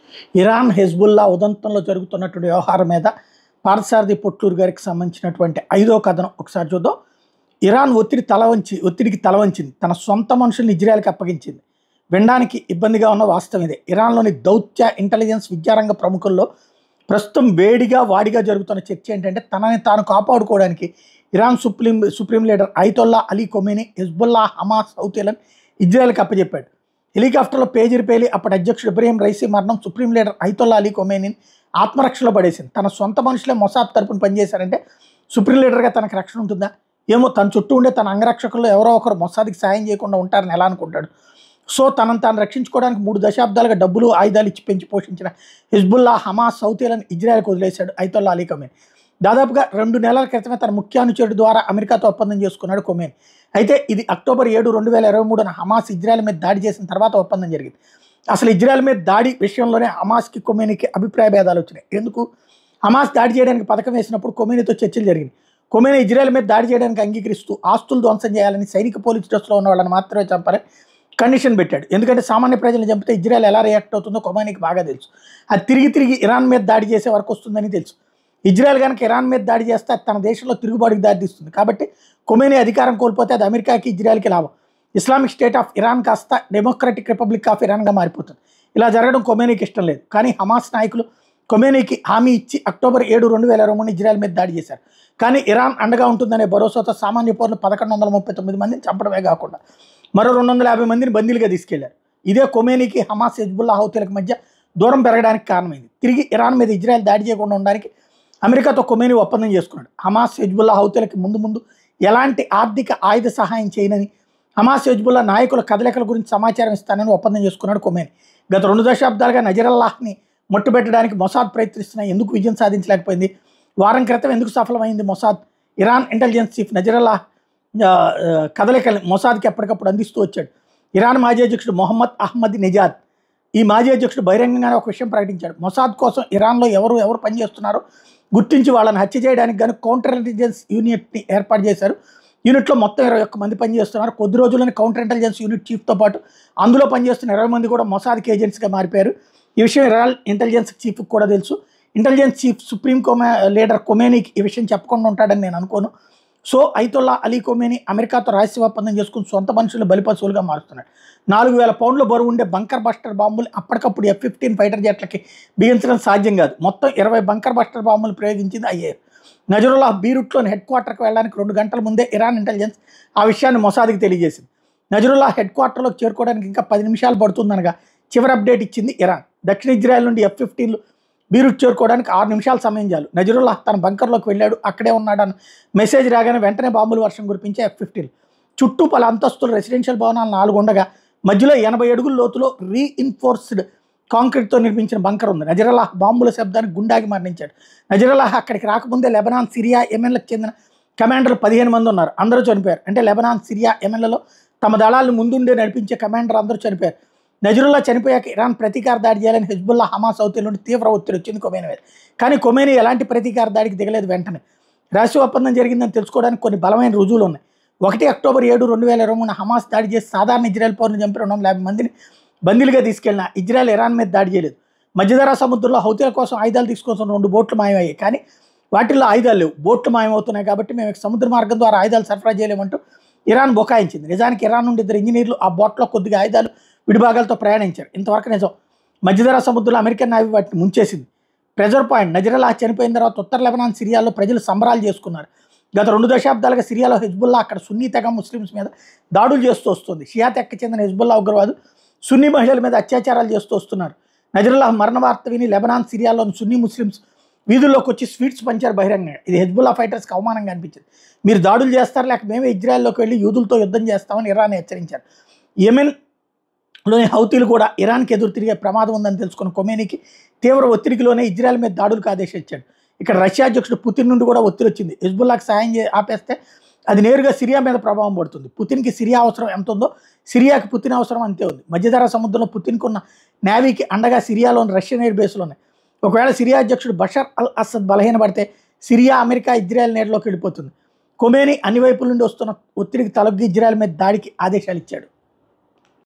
Iran Hezbollah ఉదంతంలో జరుగుతున్నటువంటి వ్యవహారం మీద పార్థసారథి పొట్లూరు గారికి సంబంధించినటువంటి ఐదో కథనం ఒకసారి చూద్దాం ఇరాన్ ఒత్తిడి తల వంచి ఒత్తిడికి తల వంచింది తన సొంత మనుషుల్ని ఇజ్రాయెల్కి అప్పగించింది వినడానికి ఇబ్బందిగా ఉన్న వాస్తవం ఇదే ఇరాన్లోని దౌత్య ఇంటెలిజెన్స్ విద్యారంగ ప్రముఖుల్లో ప్రస్తుతం వేడిగా వాడిగా జరుగుతున్న చర్చ ఏంటంటే తనని తాను కాపాడుకోవడానికి Iran supreme supreme leader Ayatollah Ali Khamenei Hezbollah Hamas హౌతీలను ఇజ్రాయెల్కి అప్పచెప్పాడు హెలికాప్టర్లో పేజీలు పేలి అప్పటి అధ్యక్షుడు ఇబ్రహీం రైసీ మరణం సుప్రీం లీడర్ ఐతొల్లా అలీ కొమేనిని ఆత్మరక్షలో పడేసింది తన సొంత మనుషులే మొసాద్ తరపున పనిచేశారంటే సుప్రీం లీడర్గా తనకు రక్షణ ఉంటుందా ఏమో తన చుట్టూ ఉండే తన అంగరక్షకుల్లో ఎవరో ఒకరు మొసాద్కి సాయం చేయకుండా ఉంటారని ఎలా అనుకుంటాడు సో తనను తాను రక్షించుకోవడానికి మూడు దశాబ్దాలుగా డబ్బులు ఆయుధాలు ఇచ్చి పెంచి పోషించిన హిజ్బుల్లా హమాస్ సౌతీలను ఇజ్రాయెల్కి వదిలేశాడు ఐతొల్లా అలీ కొమేన్ దాదాపుగా రెండు నెలల క్రితమే తన ముఖ్యానుచరుడు ద్వారా అమెరికాతో ఒప్పందం చేసుకున్నాడు కొమేన్ అయితే ఇది అక్టోబర్ ఏడు రెండు వేల ఇరవై మూడున హమాస్ ఇజ్రాయెల్ మీద దాడి చేసిన తర్వాత ఒప్పందం జరిగింది అసలు ఇజ్రాయెల్ మీద దాడి విషయంలోనే హమాస్కి కొమేనికి అభిప్రాయ భేదాలు వచ్చినాయి ఎందుకు హమాస్ దాడి చేయడానికి పథకం వేసినప్పుడు కొమేనితో చర్చలు జరిగింది కొమేని ఇజ్రాయెల్ మీద దాడి చేయడానికి అంగీకరిస్తూ ఆస్తులు ధ్వంసం చేయాలని సైనిక పోలీస్ డ్రెస్లో ఉన్న వాళ్ళని మాత్రమే చంపాలని కండిషన్ పెట్టాడు ఎందుకంటే సామాన్య ప్రజలను చంపితే ఇజ్రాయెల్ ఎలా రియాక్ట్ అవుతుందో కొమానికి బాగా తెలుసు అది తిరిగి తిరిగి ఇరాన్ మీద దాడి చేసే వరకు వస్తుందని తెలుసు ఇజ్రాయెల్ కనుక ఇరాన్ మీద దాడి చేస్తే అది తన దేశంలో తిరుగుబాటుకి దారితీస్తుంది కాబట్టి కొమేని అధికారం కోల్పోతే అది అమెరికాకి ఇజ్రాయెల్కి లాభం ఇస్లామిక్ స్టేట్ ఆఫ్ ఇరాన్ కాస్త డెమోక్రటిక్ రిపబ్లిక్ ఆఫ్ ఇరాన్గా మారిపోతుంది ఇలా జరగడం కొమేనీకి ఇష్టం లేదు కానీ హమాస్ నాయకులు కొమేనీకి హామీ ఇచ్చి అక్టోబర్ ఏడు రెండు వేల ఇరవై మూడు ఇజ్రాయెల్ మీద దాడి చేశారు కానీ ఇరాన్ అండగా ఉంటుందనే భరోసాతో సామాన్య పౌరులు పదకొండు వందల ముప్పై తొమ్మిది మందిని చంపడమే కాకుండా మరో రెండు వందల యాభై మందిని బందీలుగా తీసుకెళ్లారు ఇదే కొమేనీకి హమాస్ హెజ్బుల్లా హౌతీలకు మధ్య దూరం పెరగడానికి కారణమైంది తిరిగి ఇరాన్ మీద ఇజ్రాయెల్ దాడి చేయకుండా ఉండడానికి అమెరికాతో కొమేని ఒప్పందం చేసుకున్నాడు హమాస్ హెజ్బుల్లా హౌతీలకి ముందు ముందు ఎలాంటి ఆర్థిక ఆయుధ సహాయం చేయనని హమాస్ హెజ్బుల్లా నాయకుల కదలికల గురించి సమాచారం ఇస్తానని ఒప్పందం చేసుకున్నాడు కొమేని గత రెండు దశాబ్దాలుగా నజరల్లాహ్ని ముట్టుబెట్టడానికి మొసాద్ ప్రయత్నిస్తున్నా ఎందుకు విజయం సాధించలేకపోయింది వారం క్రితం ఎందుకు సఫలమైంది Mossad Iran intelligence chief Nasrallah ఆ, ఆ, కదలికల్ని మొసాద్కి ఎప్పటికప్పుడు అందిస్తూ వచ్చాడు ఇరాన్ మాజీ అధ్యక్షుడు మొహమ్మద్ అహ్మద్ నిజాద్ ఈ మాజీ అధ్యక్షుడు బహిరంగంగానే ఒక విషయం ప్రకటించాడు మొసాద్ కోసం ఇరాన్లో ఎవరు ఎవరు పనిచేస్తున్నారో గుర్తించి వాళ్ళని హత్య చేయడానికి గాను కౌంటర్ ఇంటెలిజెన్స్ యూనిట్ని ఏర్పాటు చేశారు యూనిట్లో మొత్తం ఇరవై ఒక్క మంది పనిచేస్తున్నారు కొద్ది రోజుల్లోనే కౌంటర్ ఇంటెలిజెన్స్ యూనిట్ చీఫ్తో పాటు అందులో పనిచేస్తున్న ఇరవై మంది కూడా మొసాద్కి ఏజెంట్స్గా మారిపోయారు ఈ విషయం ఇరాన్ ఇంటెలిజెన్స్ చీఫ్కి కూడా తెలుసు ఇంటెలిజెన్స్ చీఫ్ సుప్రీం కోమే లీడర్ కొమేనీకి ఈ విషయం చెప్పకుండా ఉంటాడని నేను అనుకోను సో ఐతొల్లా అలీ కొమేని అమెరికాతో రహస్య ఒప్పందం చేసుకుని సొంత మనుషులు బలిపశువులుగా మారుస్తున్నాడు నాలుగు వేల పౌండ్ల బరువు ఉండే బంకర్ బస్టర్ బాంబులు అప్పటికప్పుడు ఎఫ్ ఫిఫ్టీన్ ఫైటర్ జెట్లకి బిగించడం సాధ్యం కాదు మొత్తం ఇరవై బంకర్ బస్టర్ బాంబులు ప్రయోగించింది అయ్యారు నజరుల్లా బీరూట్లోని హెడ్ క్వార్టర్కి వెళ్ళడానికి రెండు గంటల ముందే ఇరాన్ ఇంటెలిజెన్స్ ఆ విషయాన్ని మొసాద్కి తెలియజేసింది నజరుల్లా హెడ్ క్వార్టర్లోకి చేరుకోవడానికి ఇంకా పది నిమిషాలు పడుతుందనగా చివరి అప్డేట్ ఇచ్చింది ఇరాన్ దక్షిణ ఇజ్రాయెల్ నుండి ఎఫ్ ఫిఫ్టీన్లు బీరూట్ చేరుకోవడానికి ఆరు నిమిషాల సమయం చాలు నజరుల్లా తన బంకర్లోకి వెళ్ళాడు అక్కడే ఉన్నాడని మెసేజ్ రాగానే వెంటనే బాంబులు వర్షం కురిపించే ఎఫ్ ఫిఫ్టీన్ చుట్టూ పలు అంతస్తులు రెసిడెన్షియల్ భవనాలు నాలుగు ఉండగా మధ్యలో ఎనభై అడుగుల లోతులో రీఇన్ఫోర్స్డ్ కాంక్రీట్తో నిర్మించిన బంకర్ ఉంది నజరల్లాహ్ బాంబుల శబ్దానికి గుండాగి మరణించాడు నజరల్లాహ్ అక్కడికి రాకముందే లెబనాన్ సిరియా ఎమెన్లకు చెందిన కమాండర్లు పదిహేను మంది ఉన్నారు అందరూ చనిపోయారు అంటే లెబనాన్ సిరియా ఎమెన్లలో తమ దళాలను ముందుండే నడిపించే కమాండర్ అందరూ చనిపోయారు నజరుల్లా చనిపోయాక ఇరాన్ ప్రతీకార దాడి చేయాలని హెజ్బుల్లా హమాస్ అవుతే నుండి తీవ్ర ఒత్తిడి వచ్చింది కొమేని మీద కానీ కొమేని ఎలాంటి ప్రతీకార దాడికి దిగలేదు వెంటనే రహస్య ఒప్పందం జరిగిందని తెలుసుకోవడానికి కొన్ని బలమైన రుజువులు ఉన్నాయి ఒకటి అక్టోబర్ ఏడు రెండు వేల ఇరవై మూడు హమాస్ దాడి చేసి సాధారణ ఇజ్రాయెల్ పౌరులు చంపి రెండు వందల యాభై మందిని బందీలుగా తీసుకెళ్లిన ఇజ్రాయెల్ ఇరాన్ మీద దాడి చేయలేదు మధ్యధరా సముద్రంలో హౌతీల కోసం ఆయుధాలు తీసుకొస్తున్న రెండు బోట్లు మాయమయ్యాయి కానీ వాటిల్లో ఆయుధాలు లేవు బోట్లు మాయమవుతున్నాయి కాబట్టి మేము ఇక సముద్ర మార్గం ద్వారా ఆయుధాలు సరఫరా చేయలేమంటూ ఇరాన్ బొకాయించింది నిజానికి ఇరాన్ నుండి ఇద్దరు ఇంజనీర్లు ఆ బోట్లో కొద్దిగా ఆయుధాలు విడిభాగాలతో ప్రయాణించారు ఇంతవరకు నిజం మధ్యధరా సముద్రంలో అమెరికన్ నావీ వాటిని ముంచేసింది ప్రెజర్ పాయింట్ నజరల్లా చనిపోయిన తర్వాత ఉత్తర లెబనాన్ సిరియాలో ప్రజలు సంబరాలు చేసుకున్నారు గత రెండు దశాబ్దాలుగా సిరియాలో హెజ్బుల్లా అక్కడ సున్నీ తెగ ముస్లిమ్స్ మీద దాడులు చేస్తూ వస్తుంది షియా తెక్క చెందిన హెజ్బుల్లా ఉగ్రవాదు సున్నీ మహిళల మీద అత్యాచారాలు చేస్తూ వస్తున్నారు నజరుల్లా మరణ వార్త విని లెబనాన్ సిరియాలోని సున్నీ ముస్లిమ్స్ వీధుల్లోకి వచ్చి స్వీట్స్ పంచారు బహిరంగంగా ఇది హెజ్బుల్లా ఫైటర్స్కి అవమానంగా అనిపించింది మీరు దాడులు చేస్తారు లేక మేమే ఇజ్రాయెల్లోకి వెళ్ళి యూదులతో యుద్ధం చేస్తామని ఇరాన్ హెచ్చరించారు యెమెన్ లోని హౌతీలు కూడా ఇరాన్కి ఎదురు తిరిగే ప్రమాదం ఉందని తెలుసుకున్న కొమేనికి తీవ్ర ఒత్తిడికిలోనే ఇజ్రాయెల్ మీద దాడులకు ఆదేశించాడు ఇక్కడ రష్యా అధ్యక్షుడు పుతిన్ నుండి కూడా ఒత్తిడి వచ్చింది హిజ్బుల్లాకి సాయం చే ఆపేస్తే అది నేరుగా సిరియా మీద ప్రభావం పడుతుంది పుతిన్కి సిరియా అవసరం ఎంత ఉందో సిరియాకి పుతిన్ అవసరం అంతే ఉంది మధ్యధరా సముద్రంలో పుతిన్కు ఉన్న నేవీకి అండగా సిరియాలోని రష్యన్ ఎయిర్ బేస్లు ఉన్నాయి ఒకవేళ సిరియా అధ్యక్షుడు బషర్ అల్ అసద్ బలహీనపడితే సిరియా అమెరికా ఇజ్రాయెల్ నేరులోకి వెళ్ళిపోతుంది కొమేని అన్ని వైపుల నుండి వస్తున్న ఒత్తిడికి తలొగ్గి ఇజ్రాయెల్ మీద దాడికి ఆదేశాలు ఇచ్చాడు